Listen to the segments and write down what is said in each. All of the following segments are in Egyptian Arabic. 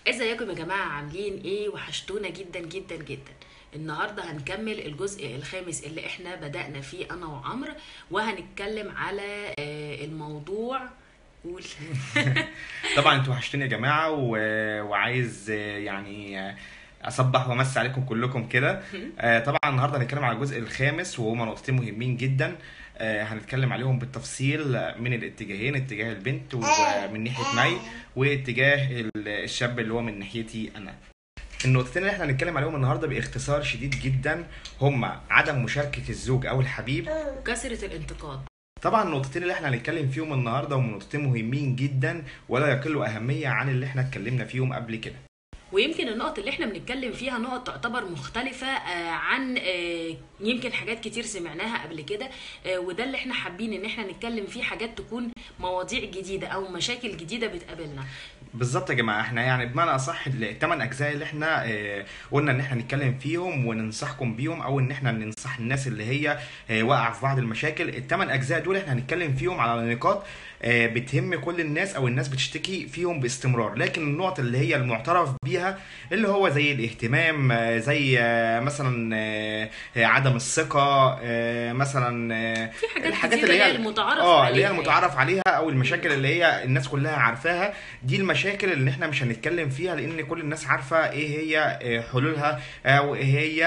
ازيكم يا جماعة عاملين ايه وحشتونا جدا جدا جدا النهاردة هنكمل الجزء الخامس اللي احنا بدأنا فيه انا وعمرو وهنتكلم على آه، الموضوع قول طبعا انتوا وحشتوني يا جماعه و... وعايز آه، يعني آه، اصبح وامسي عليكم كلكم كده آه، طبعا النهارده هنتكلم على الجزء الخامس وهما نقطتين مهمين جدا آه، هنتكلم عليهم بالتفصيل من الاتجاهين اتجاه البنت ومن ناحيه مي واتجاه ال- الشاب اللي هو من ناحيتي انا النقطتين اللي احنا هنتكلم عليهم النهارده باختصار شديد جدا هما عدم مشاركه الزوج او الحبيب وكثرة الانتقاد طبعا النقطتين اللي احنا هنتكلم فيهم النهارده هم نقطتين مهمين جدا ولا يقلوا اهميه عن اللي احنا اتكلمنا فيهم قبل كده ويمكن النقط اللي احنا بنتكلم فيها نقط تعتبر مختلفة آه، عن آه، يمكن حاجات كتير سمعناها قبل كده آه، وده اللي احنا حابين ان احنا نتكلم فيه حاجات تكون مواضيع جديدة او مشاكل جديدة بتقابلنا بالظبط يا جماعه احنا يعني بمعنى اصح الثمان اجزاء اللي احنا اه قلنا ان احنا نتكلم فيهم وننصحكم بيهم او ان احنا ننصح الناس اللي هي اه واقعه في بعض المشاكل الثمان اجزاء دول احنا هنتكلم فيهم على نقاط اه بتهم كل الناس او الناس بتشتكي فيهم باستمرار لكن النقط اللي هي المعترف بيها اللي هو زي الاهتمام اه زي اه مثلا اه عدم الثقه اه مثلا اه في حاجات كتير هي المتعارف اه اللي هي عليها المتعارف عليها او المشاكل اللي هي الناس كلها عارفاها دي المشاكل اللي احنا مش هنتكلم فيها لان كل الناس عارفه ايه هي آه، حلولها او ايه هي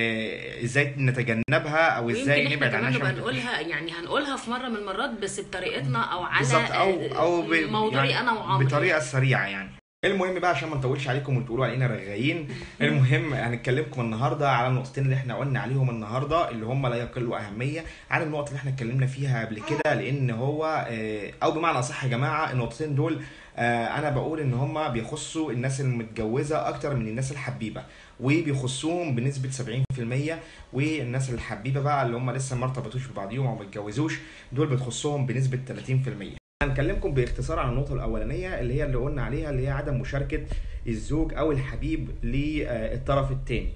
آه، ازاي نتجنبها او ازاي ويمكن احنا نبعد عنها كمان نبقى شوية. نقولها يعني هنقولها في مره من المرات بس بطريقتنا او على بالظبط او آه، او ب... موضوعي يعني انا وعمرو بطريقه سريعه يعني المهم بقى عشان ما نطولش عليكم وتقولوا علينا رغايين المهم هنتكلمكم النهارده على النقطتين اللي احنا قلنا عليهم النهارده اللي هم لا يقلوا اهميه عن النقط اللي احنا اتكلمنا فيها قبل كده لان هو آه، او بمعنى اصح يا جماعه النقطتين دول آه، انا بقول ان هم بيخصوا الناس المتجوزه اكتر من الناس الحبيبه وبيخصوهم بنسبه 70% والناس الحبيبه بقى اللي هم لسه ما ارتبطوش ببعضيهم او ما اتجوزوش دول بتخصهم بنسبه 30% هنكلمكم باختصار عن النقطة الأولانية اللي هي اللي قلنا عليها اللي هي عدم مشاركة الزوج أو الحبيب للطرف الثاني.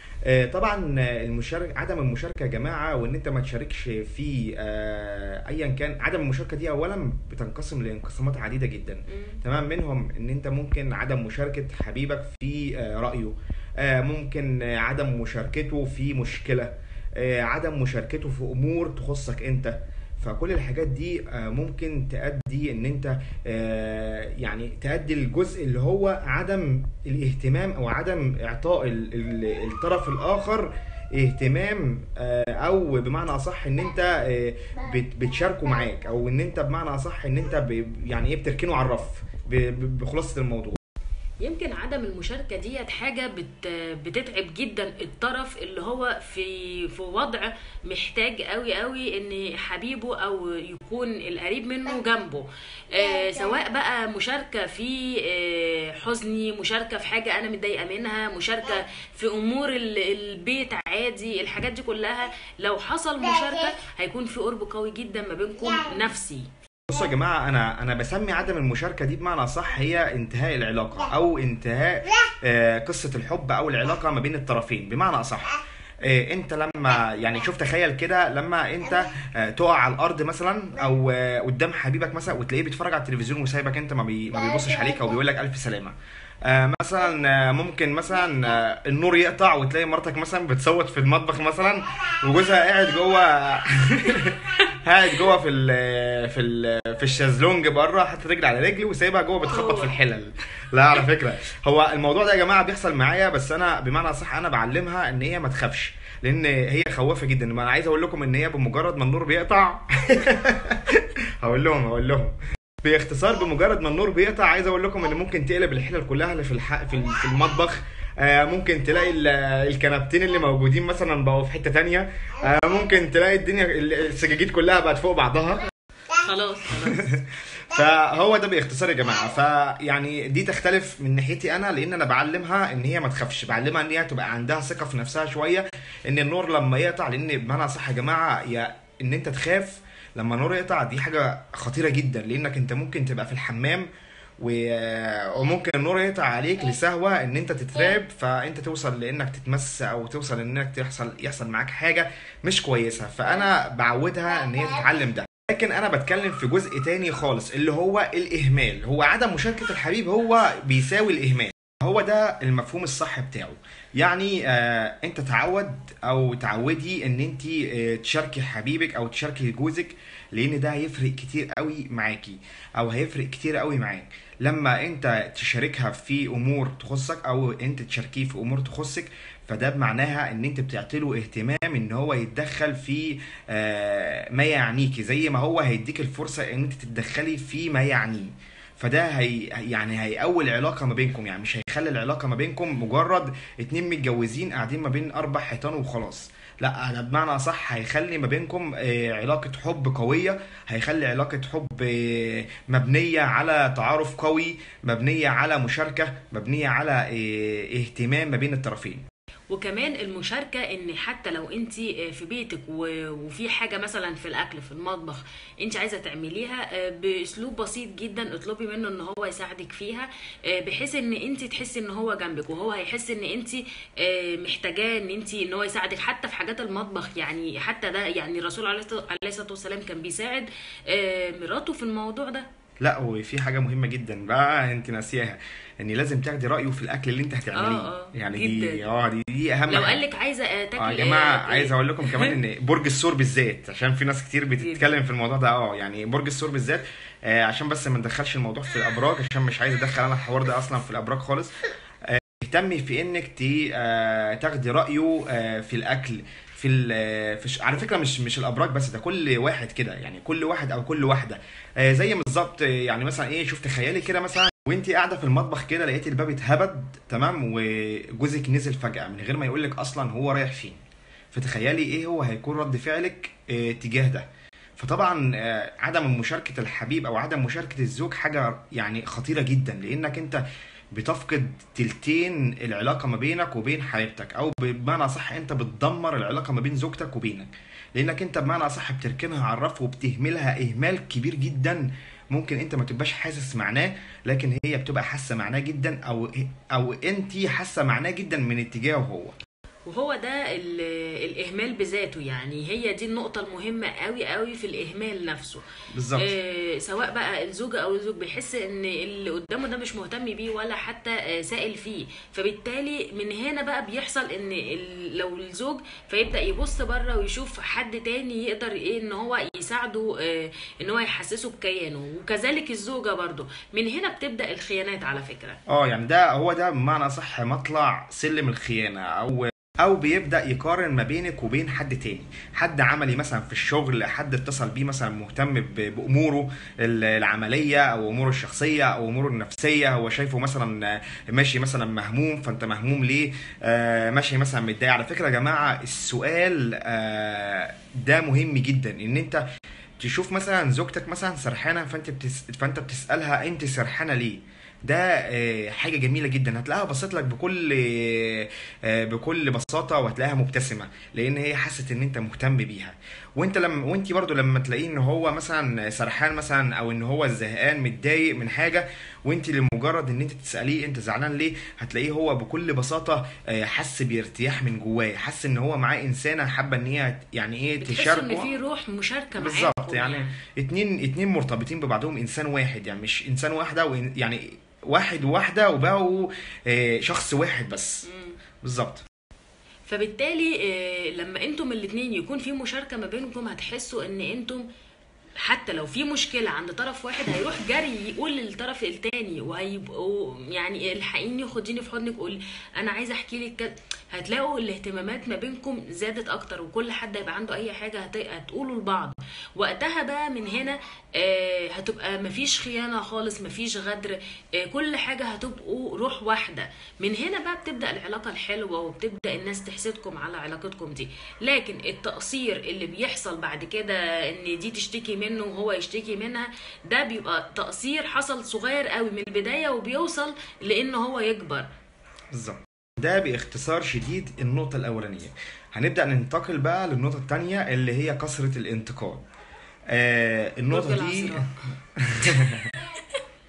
طبعا آه، المشارك عدم المشاركة يا جماعة وإن أنت ما تشاركش في آه، أيا كان عدم المشاركة دي أولا بتنقسم لانقسامات عديدة جدا. مم. تمام منهم ان انت ممكن عدم مشاركة حبيبك في آه، رأيه آه، ممكن آه، عدم مشاركته في مشكلة آه، عدم مشاركته في امور تخصك انت فكل الحاجات دي آه، ممكن تؤدي ان انت آه، يعني تؤدي الجزء اللي هو عدم الاهتمام او عدم اعطاء ال- ال- الطرف الاخر اهتمام آه، او بمعنى اصح ان انت آه، بت- بتشاركه معاك او ان انت بمعنى اصح ان انت ب- يعني ايه بتركنه على الرف ب- ب- بخلاصه الموضوع يمكن عدم المشاركة ديت حاجة بت بتتعب جدا الطرف اللي هو في في وضع محتاج قوي قوي ان حبيبه او يكون القريب منه جنبه آه سواء بقى مشاركة في آه حزني مشاركة في حاجة انا متضايقة منها مشاركة في امور ال- البيت عادي الحاجات دي كلها لو حصل مشاركة هيكون في قرب قوي جدا ما بينكم نفسي بصوا يا جماعه انا انا بسمي عدم المشاركه دي بمعنى صح هي انتهاء العلاقه او انتهاء آه، قصه الحب او العلاقه ما بين الطرفين بمعنى اصح آه، انت لما يعني شوف تخيل كده لما انت آه، تقع على الارض مثلا او آه، قدام حبيبك مثلا وتلاقيه بيتفرج على التلفزيون وسايبك انت ما, بي ما بيبصش عليك او بيقول لك الف سلامه آه، مثلا آه، ممكن مثلا آه، النور يقطع وتلاقي مرتك مثلا بتصوت في المطبخ مثلا وجوزها قاعد جوه قاعد جوه في ال في ال في الشازلونج بره حاطط رجل على رجل وسايبها جوه بتخبط في الحلل لا على فكره هو الموضوع ده يا جماعه بيحصل معايا بس انا بمعنى صح انا بعلمها ان هي ما تخافش لان هي خوافه جدا ما انا عايز اقول لكم ان هي بمجرد ما النور بيقطع هقول لهم هقول لهم باختصار بمجرد ما النور بيقطع عايز اقول لكم ان ممكن تقلب الحلل كلها اللي في الح... في ال- في المطبخ آه، ممكن تلاقي ال- الكنبتين اللي موجودين مثلا بقوا في حته تانية آه، ممكن تلاقي الدنيا ال- السجاجيد كلها بقت فوق بعضها خلاص خلاص فهو ده باختصار يا جماعه فيعني دي تختلف من ناحيتي انا لان انا بعلمها ان هي ما تخافش بعلمها ان هي تبقى عندها ثقه في نفسها شويه ان النور لما يقطع لان بمعنى صح يا جماعه يا ان انت تخاف لما النور يقطع دي حاجه خطيره جدا لانك انت ممكن تبقى في الحمام و- وممكن النور يقطع عليك لسهوة ان انت تترعب فانت توصل لانك تتمس او توصل انك تحصل يحصل معاك حاجة مش كويسة فانا بعودها ان هي تتعلم ده لكن انا بتكلم في جزء تاني خالص اللي هو الاهمال هو عدم مشاركة الحبيب هو بيساوي الاهمال هو ده المفهوم الصح بتاعه يعني آه انت تعود او تعودي ان انت آه تشاركي حبيبك او تشاركي جوزك لان ده هيفرق كتير قوي معاكي او هيفرق كتير قوي معاك لما انت تشاركها في امور تخصك او انت تشاركيه في امور تخصك فده بمعناها ان انت بتعطيله اهتمام ان هو يتدخل في آه ما يعنيكي زي ما هو هيديك الفرصة ان انت تتدخلي في ما يعنيه فده هي يعني هيقوي العلاقه ما بينكم يعني مش هيخلي العلاقه ما بينكم مجرد اتنين متجوزين قاعدين ما بين اربع حيطان وخلاص لا ده بمعنى صح هيخلي ما بينكم آه، علاقه حب قويه هيخلي علاقه حب آه، مبنيه على تعارف قوي مبنيه على مشاركه مبنيه على آه، اهتمام ما بين الطرفين وكمان المشاركة ان حتى لو انت في بيتك و- وفي حاجة مثلا في الاكل في المطبخ انت عايزة تعمليها آه، باسلوب بسيط جدا اطلبي منه ان هو يساعدك فيها آه، بحيث ان انت تحسي ان هو جنبك وهو هيحس ان انت آه، محتاجاه ان انت ان هو يساعدك حتى في حاجات المطبخ يعني حتى ده يعني الرسول عليه الصلاة عليه الصلاة والسلام كان بيساعد آه، مراته في الموضوع ده لا وفي حاجه مهمه جدا بقى انت ناسياها ان لازم تاخدي رايه في الاكل اللي انت هتعمليه اه اه يعني دي جدا اه دي, دي اهم لو حاجه قال لك عايزة آه، اه تاكل يا جماعه آه، عايز ايه اقول لكم كمان ان برج السور بالذات عشان في ناس كتير جدا بتتكلم في الموضوع ده اه يعني برج السور بالذات آه عشان بس ما ندخلش الموضوع في الابراج عشان مش عايز ادخل انا الحوار ده اصلا في الابراج خالص آه، اهتمي في انك ت- آه، تاخدي رايه آه، في الاكل في ال- آه، في ش- على فكره مش مش الابراج بس ده كل واحد كده يعني كل واحد او كل واحده آه، زي بالظبط آه، يعني مثلا ايه شوف تخيلي كده مثلا وانت قاعده في المطبخ كده لقيتي الباب اتهبد تمام وجوزك نزل فجاه من غير ما يقول لك اصلا هو رايح فين فتخيلي ايه هو هيكون رد فعلك آه، تجاه ده فطبعا آه، عدم مشاركة الحبيب او عدم مشاركة الزوج حاجة يعني خطيرة جدا لانك انت بتفقد تلتين العلاقة ما بينك وبين حبيبتك او بمعنى صح انت بتدمر العلاقة ما بين زوجتك وبينك لانك انت بمعنى صح بتركنها على الرف وبتهملها اهمال كبير جدا ممكن انت ما تبقاش حاسس معناه لكن هي بتبقى حاسة معناه جدا او او انت حاسة معناه جدا من اتجاهه هو وهو ده ال- الإهمال بذاته يعني هي دي النقطة المهمة قوي قوي في الإهمال نفسه بالظبط آه، سواء بقى الزوجة أو الزوج بيحس إن اللي قدامه ده مش مهتم بيه ولا حتى آه، سائل فيه فبالتالي من هنا بقى بيحصل إن ال- لو الزوج فيبدأ يبص بره ويشوف حد تاني يقدر إيه إن هو يساعده آه، إن هو يحسسه بكيانه وكذلك الزوجة برضو من هنا بتبدأ الخيانات على فكرة اه يعني ده هو ده بمعنى صح مطلع سلم الخيانة او او بيبدأ يقارن ما بينك وبين حد تاني حد عملي مثلا في الشغل حد اتصل بيه مثلا مهتم ب- باموره ال- العملية او اموره الشخصية او اموره النفسية هو شايفه مثلا ماشي مثلا مهموم فانت مهموم ليه آه ماشي مثلا متضايق على فكرة يا جماعة السؤال آه ده مهم جدا ان انت تشوف مثلا زوجتك مثلا سرحانه فانت بتس... فانت بتسالها انت سرحانه ليه ده آه، حاجه جميله جدا هتلاقيها بصت لك بكل آه، آه، بكل بساطه وهتلاقيها مبتسمه لان هي حست ان انت مهتم بيها وانت لما وانت برضو لما تلاقيه ان هو مثلا سرحان مثلا او ان هو زهقان متضايق من حاجه وانت لمجرد ان انت تساليه انت زعلان ليه هتلاقيه هو بكل بساطه آه، حس بارتياح من جواه حس ان هو معاه انسانه حابه ان هي يعني ايه بتحس تشاركه إن في روح مشاركة بالظبط معاكم يعني اتنين اتنين مرتبطين ببعضهم انسان واحد يعني مش انسان واحده وإن- يعني واحد وواحده وبقوا آه، شخص واحد بس مم. بالظبط فبالتالي آه، لما انتم الاتنين يكون في مشاركة ما بينكم هتحسوا ان انتم حتى لو في مشكلة عند طرف واحد هيروح جري يقول للطرف التاني وهيبقوا يعني الحقيني خديني في حضنك قولي انا عايزة احكي لك كده هتلاقوا الاهتمامات ما بينكم زادت اكتر وكل حد هيبقى عنده اي حاجة هت- هتقولوا لبعض وقتها بقى من هنا آه، هتبقى مفيش خيانة خالص مفيش غدر آه، كل حاجة هتبقوا روح واحدة من هنا بقى بتبدأ العلاقة الحلوة وبتبدأ الناس تحسدكم على علاقتكم دي لكن التقصير اللي بيحصل بعد كده ان دي تشتكي منه وهو يشتكي منها ده بيبقى تقصير حصل صغير قوي من البداية وبيوصل لان هو يكبر بالظبط ده باختصار شديد النقطة الأولانية هنبدأ ننتقل بقى للنقطة التانية اللي هي كثرة الانتقاد آه برج النقطة دي العذراء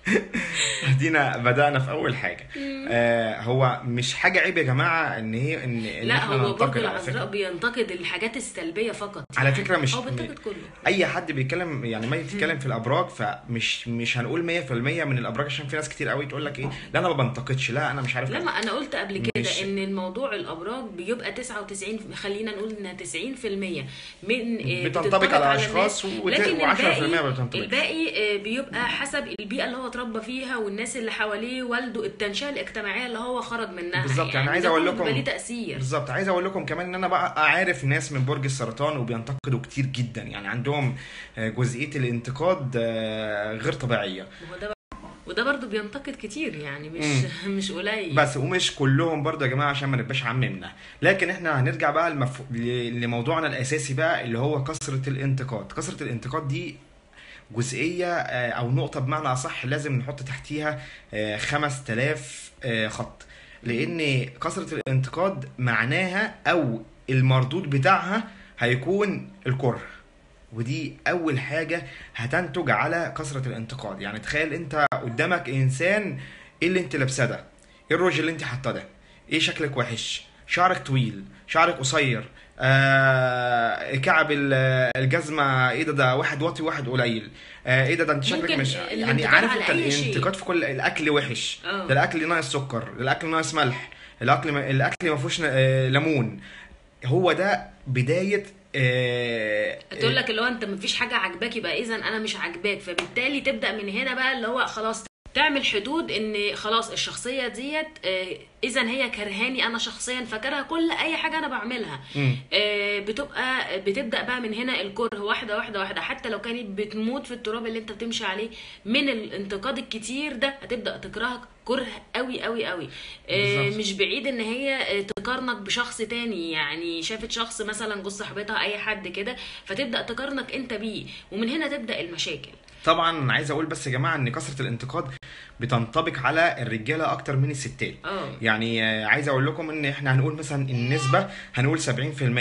ادينا بدأنا في اول حاجة آه هو مش حاجة عيب يا جماعة ان هي ان ان لا احنا هو برج ننتقد على العذراء فكرة بينتقد الحاجات السلبيه فقط على فكرة مش هو بينتقد كله اي حد بيتكلم يعني ما يتكلم في الابراج فمش مش هنقول 100% من الابراج عشان في ناس كتير قوي تقول لك ايه لا انا ما بنتقدش لا انا مش عارف لما انا قلت قبل كده مش- ان الموضوع الابراج بيبقى 99 خلينا نقول انها 90% من آه، بتنطبق على أشخاص الناس. وت- لكن و10% ما الباقي بتنطبقش. الباقي آه، بيبقى حسب البيئه اللي هو اتربى فيها والناس اللي حواليه والده التنشئه الاجتماعيه اللي هو خرج منها بالظبط، يعني عايز ده أقول كله لكم- بيبقى ليه تاثير بالظبط عايز اقول لكم كمان ان انا بقى عارف ناس من برج السرطان وبينتقدوا كتير جدا يعني عندهم آه، جزئيه الانتقاد آه، غير طبيعيه وهو ده وده برضو بينتقد كتير يعني مش مش قليل بس ومش كلهم برضه يا جماعه عشان ما نبقاش عممنا لكن احنا هنرجع بقى المف... ل- لموضوعنا الاساسي بقى اللي هو كثره الانتقاد كثره الانتقاد دي جزئيه آه، او نقطه بمعنى اصح لازم نحط تحتيها آه، 5000 آه، خط لان كثره الانتقاد معناها او المردود بتاعها هيكون الكره ودي اول حاجه هتنتج على كثره الانتقاد يعني تخيل انت قدامك انسان ايه اللي انت لابساه ده ايه الروج اللي انت حاطاه ده ايه شكلك وحش شعرك طويل شعرك قصير آه كعب ال- الجزمه ايه ده ده واحد واطي وواحد قليل آه ايه ده ده انت شكلك ممكن مش يعني الانتقاد عارف على انت أي شيء. الانتقاد في كل الاكل وحش اه. ده الاكل ناقص سكر ده الاكل ناقص ملح الاكل ما الاكل ما فيهوش آه، ليمون هو ده بدايه آه، تقول لك اللي هو انت مفيش حاجه عاجباك يبقى اذا انا مش عاجباك فبالتالي تبدا من هنا بقى اللي هو خلاص تعمل حدود ان خلاص الشخصيه ديت اذا هي كرهاني انا شخصيا فكرها كل اي حاجه انا بعملها مم. آه، بتبقى بتبدا بقى من هنا الكره واحده واحده واحده حتى لو كانت بتموت في التراب اللي انت بتمشي عليه من الانتقاد الكتير ده هتبدا تكرهك كره قوي قوي قوي آه، بالظبط. مش بعيد ان هي آه، تقارنك بشخص تاني يعني شافت شخص مثلا جوز صاحبتها اي حد كده فتبدا تقارنك انت بيه ومن هنا تبدا المشاكل طبعا أنا عايز اقول بس يا جماعه ان كثره الانتقاد بتنطبق على الرجاله اكتر من الستات اه يعني آه، عايز اقول لكم ان احنا هنقول مثلا النسبه هنقول 70%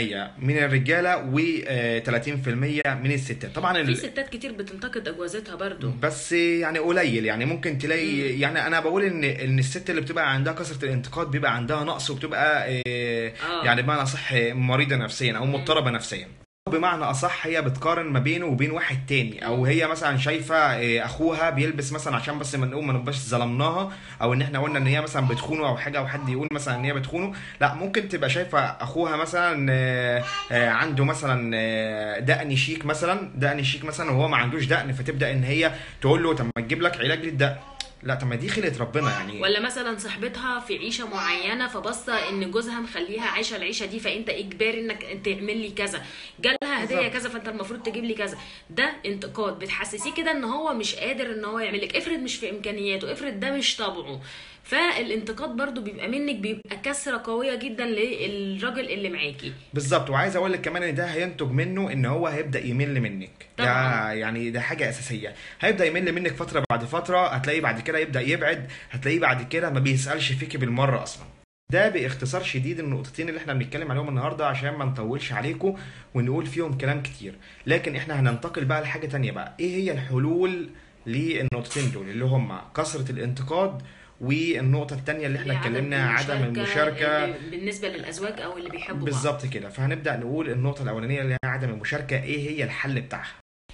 من الرجاله و آه، 30% من الستات طبعا في ال... ستات كتير بتنتقد اجوازتها برضو بس يعني قليل يعني ممكن تلاقي يعني انا بقول ان ان الست اللي بتبقى عندها كثره الانتقاد بيبقى عندها نقص وبتبقى آه، آه. يعني بمعنى اصح مريضه نفسيا او مضطربه نفسيا بمعنى اصح هي بتقارن ما بينه وبين واحد تاني او هي مثلا شايفه آه، اخوها بيلبس مثلا عشان بس ما نقول ما نبقاش ظلمناها او ان احنا قلنا ان هي مثلا بتخونه او حاجه او حد يقول مثلا ان هي بتخونه لا ممكن تبقى شايفه اخوها مثلا آه، آه، عنده مثلا آه، دقن شيك مثلا دقن شيك مثلا وهو ما عندوش دقن فتبدا ان هي تقول له طب ما تجيب لك علاج للدقن لا طب ما دي خلقه ربنا يعني ولا مثلا صاحبتها في عيشه معينه فبصه ان جوزها مخليها عايشه العيشه دي فانت اجباري انك تعمل لي كذا جالها هديه بالظبط. كذا فانت المفروض تجيب لي كذا ده انتقاد بتحسسيه كده ان هو مش قادر ان هو يعمل لك افرض مش في امكانياته افرض ده مش طبعه فالانتقاد برضو بيبقى منك بيبقى كسره قويه جدا للراجل اللي معاكي بالظبط وعايز اقول لك كمان ان ده هينتج منه ان هو هيبدا يمل منك ده طبعاً. يعني ده حاجه اساسيه هيبدا يمل منك فتره بعد فتره هتلاقيه بعد كده يبدا يبعد هتلاقيه بعد كده ما بيسالش فيك بالمره اصلا ده باختصار شديد النقطتين اللي احنا بنتكلم عليهم النهارده عشان ما نطولش عليكم ونقول فيهم كلام كتير لكن احنا هننتقل بقى لحاجه تانية بقى ايه هي الحلول للنقطتين دول اللي هم كثره الانتقاد والنقطه التانية اللي احنا اللي هي اتكلمنا عدم المشاركه اللي بالنسبه للازواج او اللي بيحبوا بعض بالظبط كده فهنبدا نقول النقطه الاولانيه اللي هي عدم المشاركه ايه هي الحل بتاعها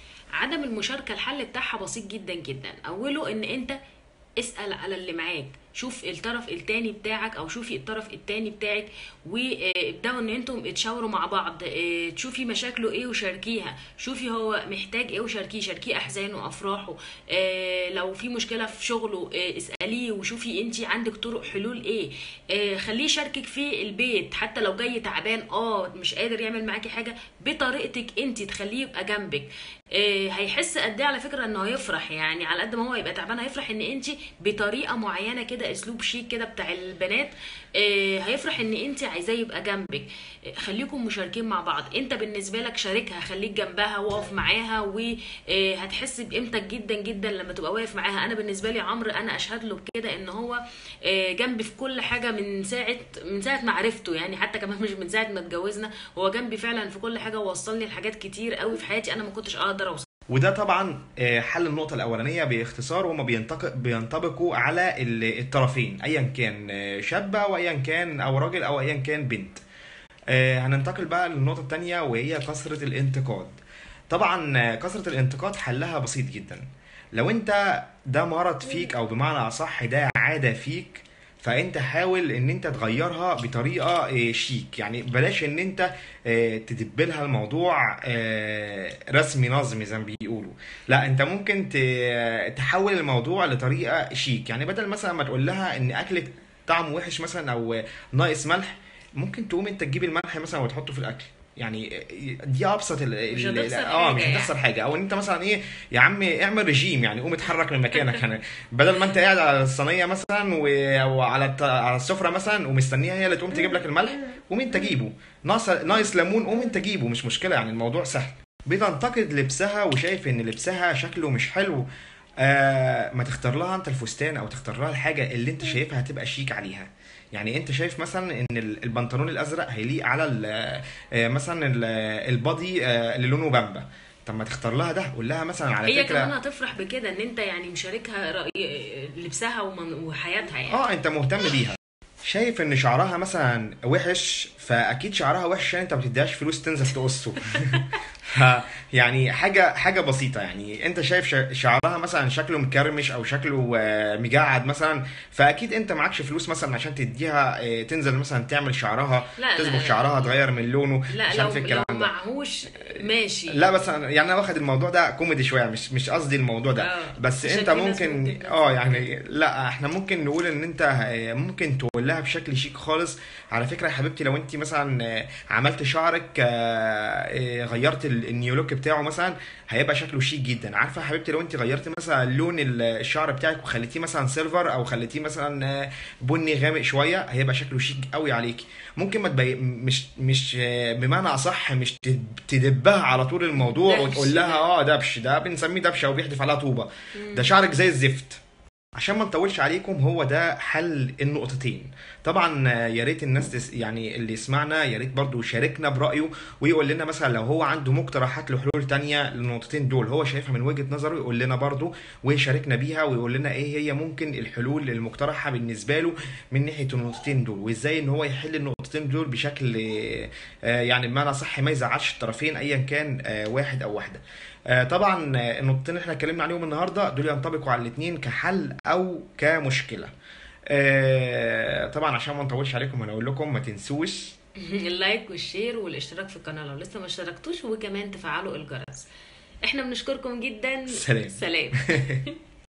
عدم المشاركة الحل بتاعها بسيط جدا جدا أوله إن أنت اسأل على اللي معاك شوف الطرف التاني بتاعك او شوفي الطرف التاني بتاعك وابداوا ان انتم تشاوروا مع بعض اه، تشوفي مشاكله ايه وشاركيها شوفي هو محتاج ايه وشاركيه شاركيه احزانه وافراحه اه، لو في مشكله في شغله اه، اساليه وشوفي انت عندك طرق حلول ايه اه، خليه يشاركك في البيت حتى لو جاي تعبان اه مش قادر يعمل معاكي حاجه بطريقتك انت تخليه يبقى جنبك آه، هيحس قد ايه على فكره انه هيفرح يعني على قد ما هو يبقى تعبان هيفرح ان انت بطريقه معينه كده اسلوب شيك كده بتاع البنات آه، هيفرح ان انت عايزاه يبقى جنبك آه، خليكم مشاركين مع بعض انت بالنسبه لك شاركها خليك جنبها وقف معاها وهتحس بقيمتك جدا جدا لما تبقى واقف معاها انا بالنسبه لي عمرو انا اشهد له بكده ان هو آه، جنبي في كل حاجه من ساعه من ساعه ما عرفته يعني حتى كمان مش من ساعه ما اتجوزنا هو جنبي فعلا في كل حاجه ووصلني لحاجات كتير قوي في حياتي انا ما كنتش اقدر اوصل وده طبعا آه، حل النقطة الأولانية باختصار وهما بينطق- بينطبقوا على ال- الطرفين أيا كان آه، شابة وأيا كان أو راجل أو أيا كان بنت آه، هننتقل بقى للنقطة التانية وهي كثرة الانتقاد طبعا آه، كثرة الانتقاد حلها بسيط جدا لو انت ده مرض فيك او بمعنى اصح ده عادة فيك فانت حاول ان انت تغيرها بطريقة آه، شيك يعني بلاش ان انت آه، تدبلها الموضوع آه، رسمي نظمي زي ما بيقولوا لا انت ممكن ت- تحول الموضوع لطريقة شيك يعني بدل مثلا ما تقول لها ان اكلك طعمه وحش مثلا او ناقص ملح ممكن تقوم انت تجيب الملح مثلا وتحطه في الاكل يعني دي ابسط ال مش ال- هتخسر اه حاجة مش يعني. هتخسر حاجه او ان انت مثلا ايه يا عم اعمل رجيم يعني قوم اتحرك من مكانك يعني بدل ما انت قاعد على الصينيه مثلا و- او على الت- على السفره مثلا ومستنيها هي اللي تقوم تجيب لك الملح قوم انت جيبه ناقص ناقص ليمون قوم انت جيبه مش مشكله يعني الموضوع سهل بتنتقد لبسها وشايف ان لبسها شكله مش حلو آه ما تختار لها انت الفستان او تختار لها الحاجه اللي انت شايفها هتبقى شيك عليها يعني انت شايف مثلا ان ال- البنطلون الازرق هيليق على ال- آه، مثلا ال- البادي آه، اللي لونه بامبا طب ما تختار لها ده قول لها مثلا على هي فكره كمان هتفرح بكده ان انت يعني مشاركها رأي لبسها ومن- وحياتها يعني اه انت مهتم بيها شايف ان شعرها مثلا وحش فاكيد شعرها وحش عشان انت ما بتديهاش فلوس تنزل تقصه ف- يعني حاجه حاجه بسيطه يعني انت شايف ش- شعرها مثلا شكله مكرمش او شكله آه، مجعد مثلا فاكيد انت معكش فلوس مثلا عشان تديها آه، تنزل مثلا تعمل شعرها لا، لا، تظبط لا. شعرها تغير من لونه لا مش لو عارف لو الكلام ده معهوش ماشي لا بس أنا يعني انا واخد الموضوع ده كوميدي شويه مش مش قصدي الموضوع ده آه. بس عشان انت في ناس ممكن ممكن اه تفهم يعني لا احنا ممكن نقول ان انت آه، ممكن تقول لها بشكل شيك خالص على فكره يا حبيبتي لو انت مثلا آه، عملت شعرك آه، آه، غيرت ال- النيو لوك بتاعه مثلا هيبقى شكله شيك جدا عارفه يا حبيبتي لو انت غيرت مثلا لون ال- الشعر بتاعك وخليتيه مثلا سيلفر او خليتيه مثلا آه، بني غامق شويه هيبقى شكله شيك قوي عليكي ممكن ما تبي... مش مش آه، بمعنى اصح مش تد- تدبها على طول الموضوع دبش وتقول لها ده. اه دبش ده بنسميه دبشه او بيحدف عليها طوبه ده شعرك زي الزفت عشان ما نطولش عليكم هو ده حل النقطتين طبعا آه، يا ريت الناس تس يعني اللي يسمعنا يا ريت برضو يشاركنا برأيه ويقول لنا مثلا لو هو عنده مقترحات لحلول تانية للنقطتين دول هو شايفها من وجهة نظره يقول لنا برضو ويشاركنا بيها ويقول لنا ايه هي ممكن الحلول المقترحة بالنسبة له من ناحية النقطتين دول وازاي ان هو يحل النقطتين دول بشكل آه، يعني بمعنى صح ما يزعلش الطرفين ايا كان آه، واحد او واحدة آه، طبعا آه، النقطتين اللي احنا اتكلمنا عليهم النهارده دول ينطبقوا على الاثنين كحل او كمشكله آه، طبعا عشان ما نطولش عليكم هنقول لكم ما تنسوش اللايك والشير والاشتراك في القناه لو لسه ما اشتركتوش وكمان تفعلوا الجرس احنا بنشكركم جدا سلام. سلام